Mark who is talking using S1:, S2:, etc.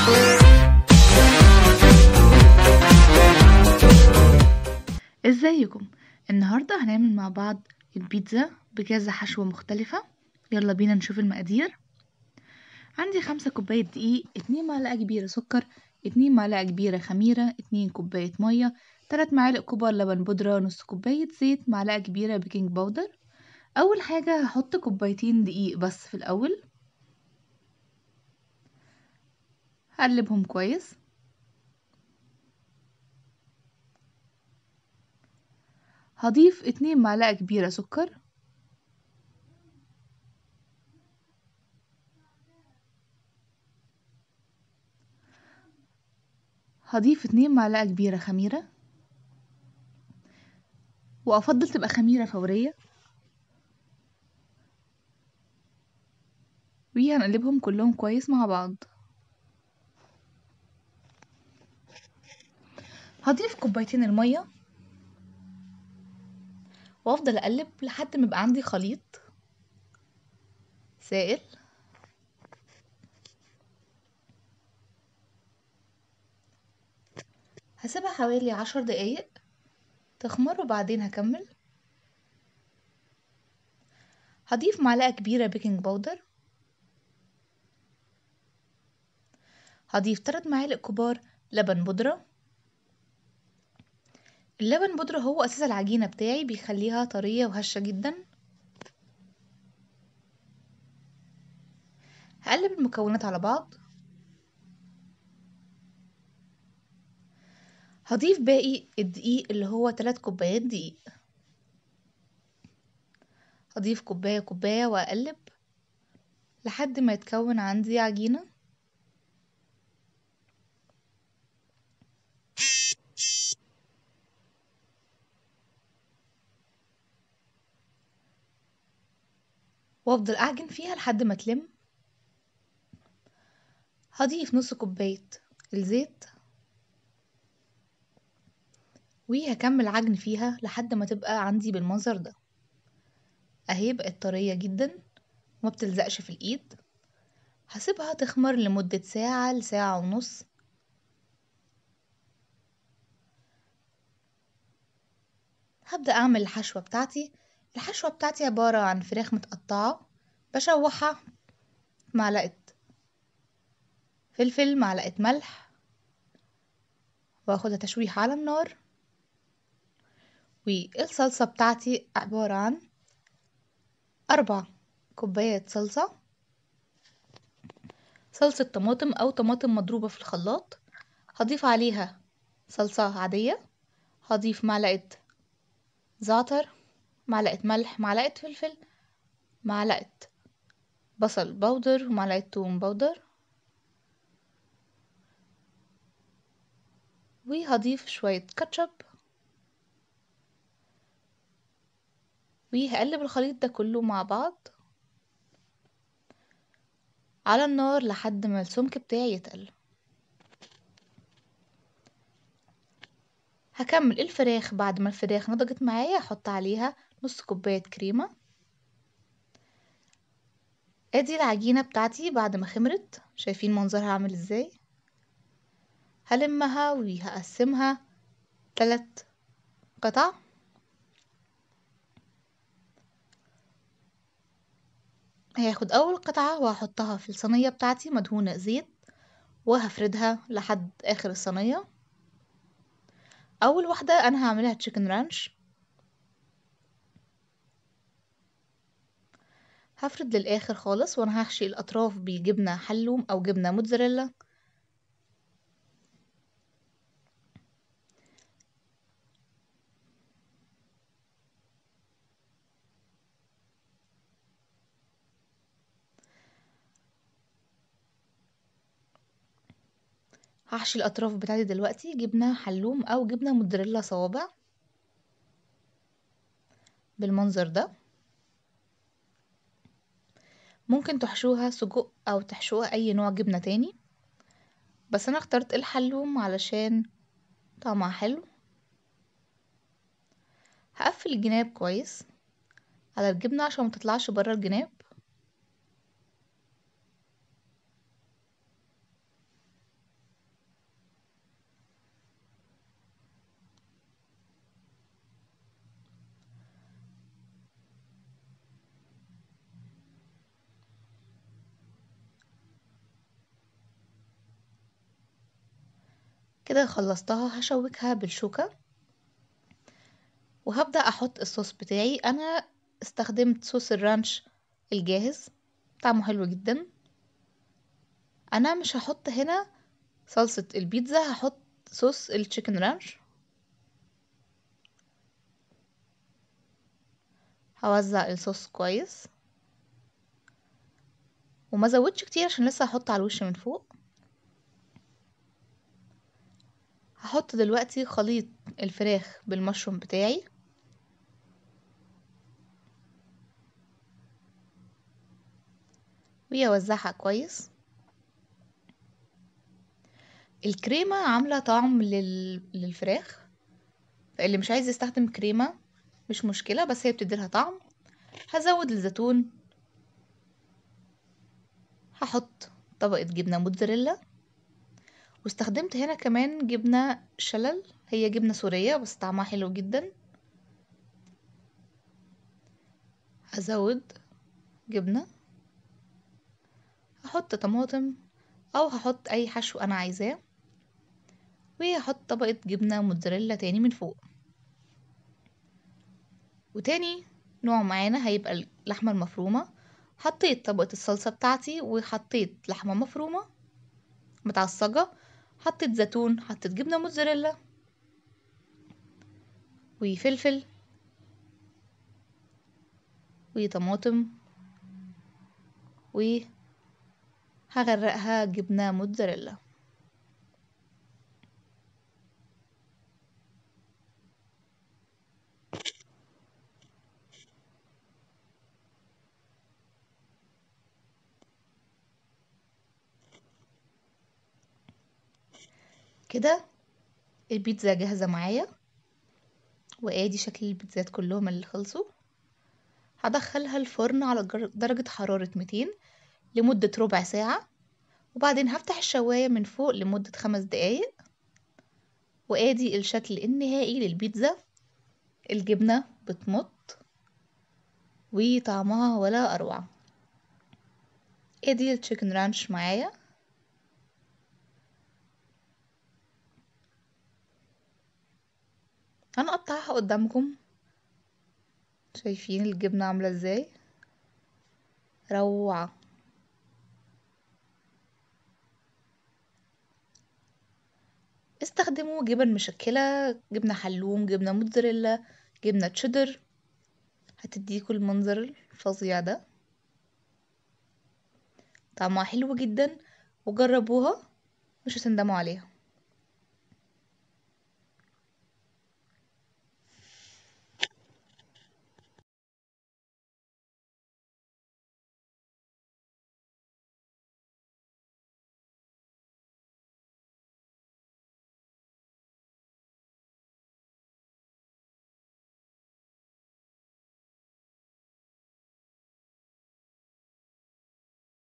S1: ازيكم النهاردة هنعمل مع بعض البيتزا بكذا حشوة مختلفة يلا بينا نشوف المقادير عندي خمسة كوباية دقيق اتنين معلقة كبيرة سكر اتنين معلقة كبيرة خميرة اتنين كوباية مية تلات معالق كبار لبن بودرة نص كوباية زيت معلقة كبيرة بيكنج باودر أول حاجة هحط كوبايتين دقيق بس في الأول هقلبهم كويس هضيف اتنين معلقة كبيرة سكر هضيف اتنين معلقة كبيرة خميرة وأفضل تبقى خميرة فورية وهنقلبهم كلهم كويس مع بعض هضيف كوبايتين المية وافضل اقلب لحد ما يبقى عندي خليط سائل هسيبها حوالي عشر دقايق تخمر وبعدين هكمل هضيف معلقة كبيرة بيكنج باودر هضيف تلات معالق كبار لبن بودرة اللبن بودرة هو أساس العجينة بتاعي بيخليها طرية وهشة جدا هقلب المكونات على بعض هضيف باقي الدقيق اللي هو تلات كوبايات دقيق هضيف كوباية كوباية وأقلب لحد ما يتكون عندي عجينة وافضل اعجن فيها لحد ما تلم هضيف نص كوباية الزيت وهكمل عجن فيها لحد ما تبقى عندي بالمنظر ده اهي بقت طرية جدا وما بتلزقش في الايد هسيبها تخمر لمدة ساعة لساعة ونص هبدأ اعمل الحشوة بتاعتي الحشوة بتاعتي عبارة عن فراخ متقطعة بشوحها معلقة فلفل معلقة ملح واخدها تشويح على النار والصلصة بتاعتي عبارة عن أربع كوبايات صلصة صلصة طماطم أو طماطم مضروبة في الخلاط هضيف عليها صلصة عادية هضيف معلقة زعتر معلقة ملح معلقة فلفل معلقة بصل بودر ومعلقة توم بودر وهضيف شوية كاتشب وهقلب الخليط ده كله مع بعض على النار لحد ما السمك بتاعي يتقل هكمل الفراخ بعد ما الفراخ نضجت معايا احط عليها نص كوباية كريمة ادي العجينة بتاعتي بعد ما خمرت شايفين منظرها عامل ازاي هلمها وهقسمها تلات قطع هاخد اول قطعة وهحطها في الصينية بتاعتي مدهونة زيت وهفردها لحد اخر الصينية اول واحدة انا هعملها تشيكن رانش هفرد للاخر خالص وانا هحشي الاطراف بجبنة حلوم او جبنة موتزاريلا هحشي الاطراف بتاعتي دلوقتي جبنة حلوم او جبنة موتزاريلا صوابع بالمنظر ده ممكن تحشوها سجق او تحشوها اي نوع جبنة تاني بس انا اخترت الحلوم علشان طعمها حلو هقفل الجناب كويس على الجبنة عشان متطلعش برا الجناب كده خلصتها هشوكها بالشوكة وهبدأ احط الصوص بتاعي انا استخدمت صوص الرانش الجاهز طعمه حلو جدا انا مش هحط هنا صلصة البيتزا هحط صوص التشيكن رانش هوزع الصوص كويس وما زودش كتير عشان لسه هحط على الوش من فوق هحط دلوقتي خليط الفراخ بالمشروم بتاعي وأوزعها كويس الكريمة عاملة طعم لل... للفراخ فاللي مش عايز يستخدم كريمة مش مشكلة بس هي بتديلها طعم هزود الزيتون هحط طبقة جبنة موتزاريلا واستخدمت هنا كمان جبنة شلل هي جبنة سورية بس طعمها حلو جدا هزود جبنة هحط طماطم او هحط اي حشو انا عايزاه وهحط طبقة جبنة موتزاريلا تاني من فوق وتاني نوع معانا هيبقى اللحمة المفرومة حطيت طبقة الصلصة بتاعتي وحطيت لحمة مفرومة متعصجة حطيت زيتون حطيت جبنة موتزاريلا وفلفل وطماطم وهغرقها جبنة موتزاريلا كده البيتزا جاهزة معايا وادي شكل البيتزات كلهم اللي خلصوا هدخلها الفرن على درجة حرارة 200 لمدة ربع ساعة وبعدين هفتح الشواية من فوق لمدة خمس دقايق وادي الشكل النهائي للبيتزا الجبنة بتمط وطعمها ولا اروع ادي التشيكن رانش معايا هنقطعها قدامكم شايفين الجبنة عاملة ازاي روعة استخدموا جبن مشكلة جبنة حلوم جبنة موتزاريلا جبنة تشيدر هتديكوا المنظر الفظيع ده طعمها حلو جدا وجربوها مش هتندموا عليها